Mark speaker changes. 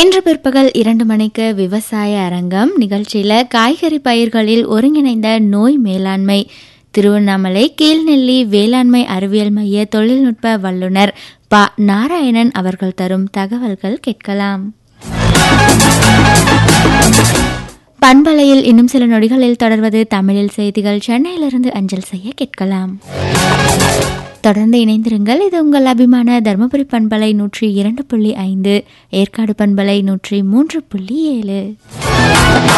Speaker 1: இன்று பிற்பகல் இரண்டு மணிக்கு விவசாய அரங்கம் நிகழ்ச்சியில் காய்கறி பயிர்களில் ஒருங்கிணைந்த நோய் மேலாண்மை திருவண்ணாமலை கீழ்நெல்லி வேளாண்மை அறிவியல் மைய தொழில்நுட்ப வல்லுநர் ப நாராயணன் அவர்கள் தரும் தகவல்கள் கேட்கலாம் பண்பலையில் இன்னும் சில நொடிகளில் தொடர்வது தமிழில் செய்திகள் சென்னையிலிருந்து அஞ்சல் செய்ய கேட்கலாம் தொடர்ந்து இணைந்திருங்கள் இது உங்கள் அபிமான தருமபுரி பண்பலை நூற்றி இரண்டு புள்ளி ஐந்து ஏற்காடு பண்பலை நூற்றி மூன்று புள்ளி ஏழு